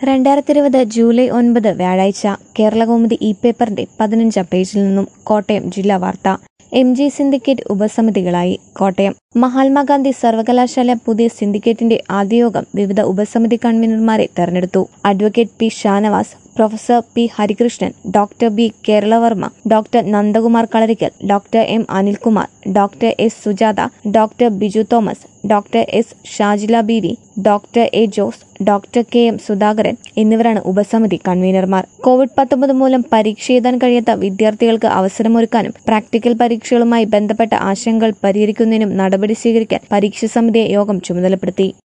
രണ്ടായിരത്തി ഇരുപത് ജൂലൈ ഒൻപത് വ്യാഴാഴ്ച കേരളകൗമുദി ഇ പേപ്പറിന്റെ പതിനഞ്ചാം പേജിൽ നിന്നും കോട്ടയം ജില്ലാ വാർത്ത എം ജി സിൻഡിക്കേറ്റ് ഉപസമിതികളായി കോട്ടയം മഹാത്മാഗാന്ധി സർവകലാശാല പുതിയ സിൻഡിക്കേറ്റിന്റെ ആദ്യ യോഗം വിവിധ ഉപസമിതി കൺവീനർമാരെ തെരഞ്ഞെടുത്തു advocate P Shanavas professor P Harikrishnan doctor B Keralavarma doctor Nandakumar Kalarikkal doctor M Anilkumar doctor S Sujatha doctor Biju Thomas doctor S Shajila Beevi doctor A Jose doctor K M Sudhakaran എന്നിവരാണ് ഉപസമിതി കൺവീനർമാർ കോവിഡ് പത്തൊമ്പത് മൂലം പരീക്ഷ എഴുതാൻ കഴിയാത്ത വിദ്യാർത്ഥികൾക്ക് അവസരമൊരുക്കാനും പ്രാക്ടിക്കൽ പരീക്ഷകളുമായി ബന്ധപ്പെട്ട ആശങ്കകൾ പരിഹരിക്കുന്നതിനും നടപടി സ്വീകരിക്കാൻ പരീക്ഷാ സമിതിയെ യോഗം ചുമതലപ്പെടുത്തി